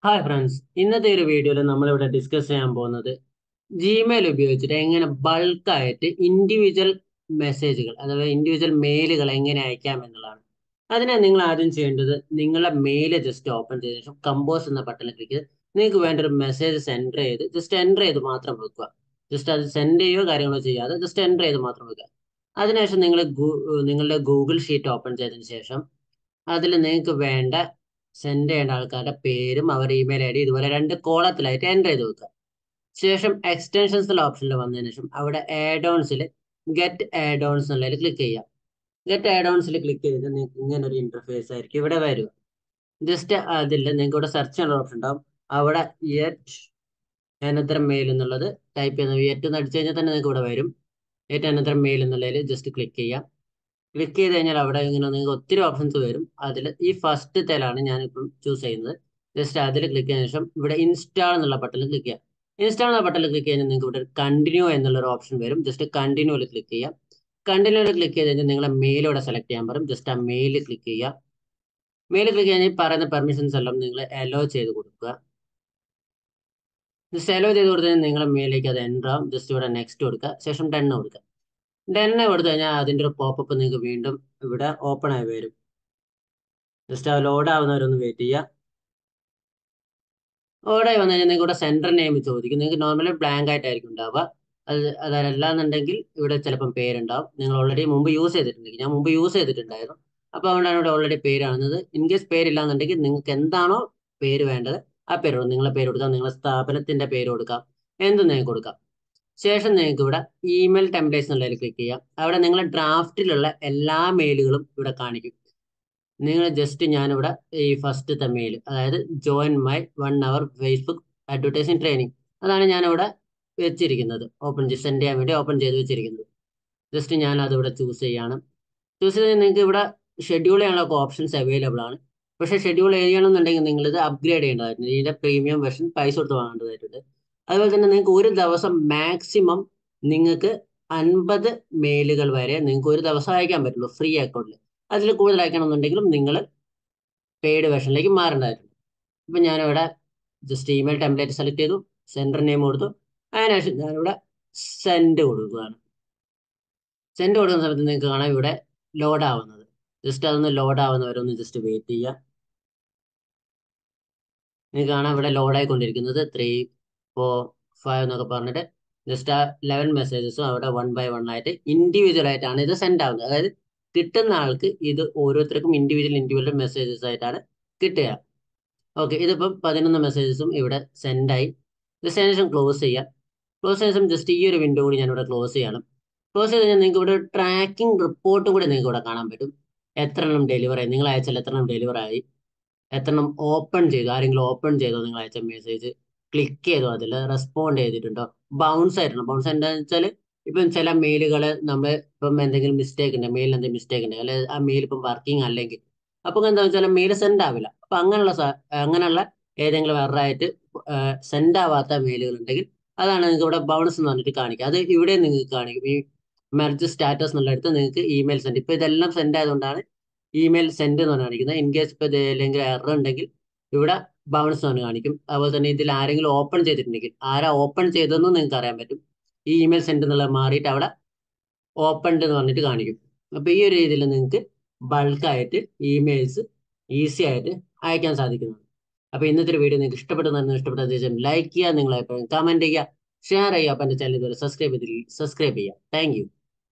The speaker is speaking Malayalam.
ഹായ് ഫ്രണ്ട്സ് ഇന്നത്തെ ഒരു വീഡിയോയിൽ നമ്മളിവിടെ ഡിസ്കസ് ചെയ്യാൻ പോകുന്നത് ജിമെയിൽ ഉപയോഗിച്ചിട്ട് എങ്ങനെ ബൾക്കായിട്ട് ഇൻഡിവിജ്വൽ മെസ്സേജുകൾ അഥവാ ഇൻഡിവിജ്വൽ മെയിലുകൾ എങ്ങനെ അയക്കാം എന്നുള്ളതാണ് അതിനെ നിങ്ങൾ ആദ്യം ചെയ്യേണ്ടത് നിങ്ങളുടെ മെയിൽ ജസ്റ്റ് ഓപ്പൺ ചെയ്ത ശേഷം കമ്പോസ് എന്ന ബട്ടണിൽ ക്ലിക്ക് ചെയ്ത് നിങ്ങൾക്ക് വേണ്ട ഒരു മെസ്സേജ് സെൻഡർ ചെയ്ത് ജസ്റ്റ് എൻ്റർ ചെയ്ത് മാത്രം വെക്കുക ജസ്റ്റ് അത് സെൻഡ് ചെയ്യുകയോ കാര്യങ്ങളോ ചെയ്യാതെ ജസ്റ്റ് എൻ്റർ ചെയ്ത് മാത്രം വെക്കുക അതിനുശേഷം നിങ്ങൾ നിങ്ങളുടെ ഗൂഗിൾ ഷീറ്റ് ഓപ്പൺ ചെയ്തതിന് ശേഷം അതിൽ നിങ്ങൾക്ക് വേണ്ട സെൻഡ് ചെയ്യേണ്ട ആൾക്കാരുടെ പേരും അവരുടെ ഇമെയിൽ ഐ ഡി ഇതുപോലെ രണ്ട് കോളത്തിലായിട്ട് എൻ്റർ ചെയ്ത് വെക്കുക ശേഷം എക്സ്റ്റൻഷൻസിലെ ഓപ്ഷനിൽ വന്നതിന് ശേഷം അവിടെ ആഡ് ഓൺസിൽ ഗെറ്റ് ആഡ് ഓൺസ് എന്നുള്ളതിൽ ക്ലിക്ക് ചെയ്യാം ഗെറ്റ് ആഡ് ഓൺസിൽ ക്ലിക്ക് ചെയ്തിട്ട് നിങ്ങൾക്ക് ഇങ്ങനെ ഒരു ഇന്റർഫേസ് ആയിരിക്കും ഇവിടെ വരിക ജസ്റ്റ് അതിൽ നിങ്ങൾക്ക് ഇവിടെ സെർച്ച് ചെയ്യാനുള്ള ഓപ്ഷൻ ഉണ്ടാവും അവിടെ യെറ്റ് അനന്തരം മെയിൽ എന്നുള്ളത് ടൈപ്പ് ചെയ്യുന്നത് യെറ്റ് എന്ന് അടിച്ചു കഴിഞ്ഞാൽ തന്നെ നിങ്ങൾക്ക് ഇവിടെ വരും യെറ്റ് അനന്തരം മെയിൽ എന്നുള്ളതിൽ ജസ്റ്റ് ക്ലിക്ക് ചെയ്യാം ക്ലിക്ക് ചെയ്ത് കഴിഞ്ഞാൽ അവിടെ ഇങ്ങനെ നിങ്ങൾക്ക് ഒത്തിരി ഓപ്ഷൻസ് വരും അതിൽ ഈ ഫസ്റ്റ് തേലാണ് ഞാനിപ്പം ചൂസ് ചെയ്യുന്നത് ജസ്റ്റ് അതിൽ ക്ലിക്ക് ചെയ്തതിനു ശേഷം ഇവിടെ ഇൻസ്റ്റാൾ എന്നുള്ള ബട്ടണിൽ ക്ലിക്ക് ചെയ്യാം ഇൻസ്റ്റാൾ എന്ന ബട്ടണിൽ ക്ലിക്ക് കഴിഞ്ഞാൽ നിങ്ങൾക്ക് ഇവിടെ കണ്ടിന്യൂ എന്നുള്ള ഒരു ഓപ്ഷൻ വരും ജസ്റ്റ് കണ്ടിന്യൂവിൽ ക്ലിക്ക് ചെയ്യാം കണ്ടിന്യൂവിൽ ക്ലിക്ക് ചെയ്ത് കഴിഞ്ഞാൽ നിങ്ങളെ മെയിൽ ഇവിടെ സെലക്ട് ചെയ്യാൻ പറയും ജസ്റ്റ് ആ മെയിൽ ക്ലിക്ക് ചെയ്യുക മെയിൽ ക്ലിക്ക് കഴിഞ്ഞാൽ പറയുന്ന പെർമിഷൻസ് എല്ലാം നിങ്ങൾ അലോ ചെയ്ത് കൊടുക്കുക ജസ്റ്റ് അലോ ചെയ്ത് കൊടുത്തു കഴിഞ്ഞാൽ നിങ്ങളെ മെയിലേക്ക് അത് എൻ്റർ ആവും ജസ്റ്റ് ഇവിടെ നെക്സ്റ്റ് കൊടുക്കുക ശേഷം ടെൻ കൊടുക്കുക ടെൻ കൊടുത്തു കഴിഞ്ഞാൽ അതിൻ്റെ ഒരു പോപ്പപ്പ് നിങ്ങൾക്ക് വീണ്ടും ഇവിടെ ഓപ്പൺ ആയി വരും ജസ്റ്റ് ആ ലോഡ് ആവുന്നവരൊന്ന് വെയിറ്റ് ചെയ്യുക ഓടായി വന്നു കഴിഞ്ഞാൽ നിങ്ങൾക്ക് ഇവിടെ സെൻറ്റർ നെയിം ചോദിക്കും നിങ്ങൾക്ക് നോർമലി ബ്ലാങ്ക് ആയിട്ടായിരിക്കും ഉണ്ടാവുക അത് അതല്ലാന്നുണ്ടെങ്കിൽ ഇവിടെ ചിലപ്പം പേരുണ്ടാവും നിങ്ങൾ ഓൾറെഡി മുമ്പ് യൂസ് ചെയ്തിട്ടുണ്ടെങ്കിൽ ഞാൻ മുമ്പ് യൂസ് ചെയ്തിട്ടുണ്ടായിരുന്നു അപ്പോൾ അതുകൊണ്ടാണ് ഇവിടെ ഓൾറെഡി പേര് കാണുന്നത് ഇൻ കേസ് പേരില്ലാന്നുണ്ടെങ്കിൽ നിങ്ങൾക്ക് എന്താണോ പേര് വേണ്ടത് ആ പേര് കൊടുക്കാം നിങ്ങളെ പേര് കൊടുക്കാം നിങ്ങളെ സ്ഥാപനത്തിന്റെ പേര് കൊടുക്കാം എന്തും നിങ്ങൾക്ക് കൊടുക്കാം ശേഷം നിങ്ങൾക്ക് ഇവിടെ ഇമെയിൽ ടെംപ്ലേറ്റ്സ് എന്നുള്ളതിൽ ക്ലിക്ക് ചെയ്യാം അവിടെ നിങ്ങളെ ഡ്രാഫ്റ്റിലുള്ള എല്ലാ മെയിലുകളും ഇവിടെ കാണിക്കും നിങ്ങൾ ജസ്റ്റ് ഞാനിവിടെ ഈ ഫസ്റ്റത്തെ മെയിൽ അതായത് join my one hour Facebook advertising training അതാണ് ഞാനിവിടെ വെച്ചിരിക്കുന്നത് ഓപ്പൺ ചെയ്ത് സെൻഡ് ചെയ്യാൻ വേണ്ടി ഓപ്പൺ ചെയ്ത് വെച്ചിരിക്കുന്നത് ജസ്റ്റ് ഞാൻ അതിവിടെ ചൂസ് ചെയ്യാണ് ചൂസ് ചെയ്ത് നിങ്ങൾക്ക് ഇവിടെ ഷെഡ്യൂൾ ചെയ്യാനുള്ള ഓപ്ഷൻസ് അവൈലബിൾ ആണ് പക്ഷേ ഷെഡ്യൂൾ ചെയ്യണമെന്നുണ്ടെങ്കിൽ നിങ്ങൾ ഇത് അപ്ഗ്രേഡ് ചെയ്യേണ്ടതായിട്ടുണ്ട് ഇതിന്റെ പ്രീമിയം വെർഷൻ പൈസ കൊടുത്ത് വാങ്ങേണ്ടതായിട്ടുണ്ട് അതുപോലെ തന്നെ നിങ്ങൾക്ക് ഒരു ദിവസം മാക്സിമം നിങ്ങൾക്ക് അൻപത് മെയിലുകൾ വരെ നിങ്ങൾക്ക് ഒരു ദിവസം അയക്കാൻ പറ്റുള്ളൂ ഫ്രീ അക്കൗണ്ടിൽ അതിൽ കൂടുതൽ അയക്കണമെന്നുണ്ടെങ്കിലും നിങ്ങൾ പെയ്ഡ് വെർഷനിലേക്ക് മാറേണ്ടതായിട്ടുണ്ട് ഇപ്പം ഞാനിവിടെ ജസ്റ്റ് ഇമെയിൽ ടെംപ്ലേറ്റ് സെലക്ട് ചെയ്തു സെൻഡർ നെയിം കൊടുത്തു അതിനുശേഷം ഞാനിവിടെ സെൻഡ് കൊടുക്കുകയാണ് സെൻഡ് കൊടുക്കുന്ന സമയത്ത് നിങ്ങൾക്ക് കാണാം ഇവിടെ ലോഡ് ആവുന്നത് ജസ്റ്റ് അതൊന്ന് ലോഡ് ആവുന്നവരൊന്ന് ജസ്റ്റ് വെയിറ്റ് ചെയ്യുക നിങ്ങൾക്ക് കാണാം ഇവിടെ ലോഡ് ആയിക്കൊണ്ടിരിക്കുന്നത് ത്രീ ഫോർ ഫൈവ് എന്നൊക്കെ പറഞ്ഞിട്ട് ജസ്റ്റ് ആ ലെവൻ മെസ്സേജസും അവിടെ വൺ ബൈ വൺ ആയിട്ട് ഇൻഡിവിജ്വൽ ആയിട്ടാണ് ഇത് സെൻഡ് ആവുന്നത് അതായത് കിട്ടുന്ന ആൾക്ക് ഇത് ഓരോരുത്തർക്കും ഇൻഡിവിജ്വൽ ഇൻഡിവിജ്വൽ മെസ്സേജസ് ആയിട്ടാണ് കിട്ടുക ഓക്കെ ഇതിപ്പം പതിനൊന്ന് മെസ്സേജസും ഇവിടെ സെൻഡായി ജസ്റ്റ് അതിന് ശേഷം ക്ലോസ് ചെയ്യാം ക്ലോസ് ചെയ്ത ശേഷം ജസ്റ്റ് ഈ ഒരു വിൻഡോ കൂടി ഞാൻ ഇവിടെ ക്ലോസ് ചെയ്യണം ക്ലോസ് ചെയ്ത് കഴിഞ്ഞാൽ നിങ്ങൾക്ക് ഇവിടെ ട്രാക്കിംഗ് റിപ്പോർട്ടും കൂടി നിങ്ങൾക്ക് ഇവിടെ കാണാൻ പറ്റും എത്ര എണ്ണം ഡെലിവർ ആയി നിങ്ങൾ അയച്ചാൽ എത്ര എണ്ണം ഡെലിവർ ആയി എത്ര എണ്ണം ഓപ്പൺ ചെയ്തു ആരെങ്കിലും ഓപ്പൺ ചെയ്തോ നിങ്ങൾ അയച്ച മെസ്സേജ് ക്ലിക്ക് ചെയ്തോ അതിൽ റെസ്പോണ്ട് ചെയ്തിട്ടുണ്ടോ ബൗൺസ് ആയിട്ടുണ്ടോ ബൗൺസ് എന്താണെന്ന് വെച്ചാൽ ഇപ്പം ചില മെയിലുകൾ നമ്മൾ ഇപ്പം എന്തെങ്കിലും മിസ്റ്റേക്ക് ഉണ്ട് മെയിലിൽ എന്തെങ്കിലും മിസ്റ്റേക്ക് ഉണ്ട് അല്ലെങ്കിൽ ആ മെയിൽ ഇപ്പം വർക്കിംഗ് അല്ലെങ്കിൽ അപ്പം എന്താ വെച്ചാൽ മെയിൽ സെൻഡ് ആവില്ല അപ്പം അങ്ങനെയുള്ള അങ്ങനെയുള്ള ഏതെങ്കിലും എററായിട്ട് സെൻഡ് ആവാത്ത മെയിലുകൾ ഉണ്ടെങ്കിൽ അതാണ് നിങ്ങൾക്ക് ഇവിടെ ബൗൺസ് എന്ന് പറഞ്ഞിട്ട് കാണിക്കുക അത് ഇവിടെ നിങ്ങൾക്ക് കാണിക്കും ഈ മെർജ് സ്റ്റാറ്റസ് എന്നുള്ളിടത്ത് നിങ്ങൾക്ക് ഇമെയിൽ സെൻഡ് ഇപ്പം ഇതെല്ലാം സെൻഡ് ആയതുകൊണ്ടാണ് ഇമെയിൽ സെൻഡ് എന്ന് പറഞ്ഞ് കാണിക്കുന്നത് ഇൻ കേസ് ഇപ്പോൾ ഇതിലെങ്കിൽ എറർ ഉണ്ടെങ്കിൽ ഇവിടെ ബൗൺസ് എന്ന് കാണിക്കും അതുപോലെ തന്നെ ഇതിൽ ആരെങ്കിലും ഓപ്പൺ ചെയ്തിട്ടുണ്ടെങ്കിൽ ആരാ ഓപ്പൺ ചെയ്തതെന്നും നിങ്ങൾക്ക് അറിയാൻ പറ്റും ഈ ഇമെയിൽ സെൻഡ് എന്നുള്ളത് മാറിയിട്ട് അവിടെ ഓപ്പൺഡ് എന്ന് പറഞ്ഞിട്ട് കാണിക്കും അപ്പോൾ ഈ ഒരു രീതിയിൽ നിങ്ങൾക്ക് ബൾക്കായിട്ട് ഇമെയിൽസ് ഈസി ആയിട്ട് അയക്കാൻ സാധിക്കുന്നതാണ് അപ്പോൾ ഇന്നത്തെ ഒരു വീഡിയോ നിങ്ങൾക്ക് ഇഷ്ടപ്പെട്ടെന്ന് ഇഷ്ടപ്പെട്ട തീർച്ചയായും ലൈക്ക് ചെയ്യുക നിങ്ങളെ കമന്റ് ചെയ്യുക ഷെയർ ചെയ്യുക അപ്പം എൻ്റെ ചാനൽ ഇതുവരെ സബ്സ്ക്രൈബ് ചെയ്തില്ലെങ്കിൽ സബ്സ്ക്രൈബ് ചെയ്യുക താങ്ക്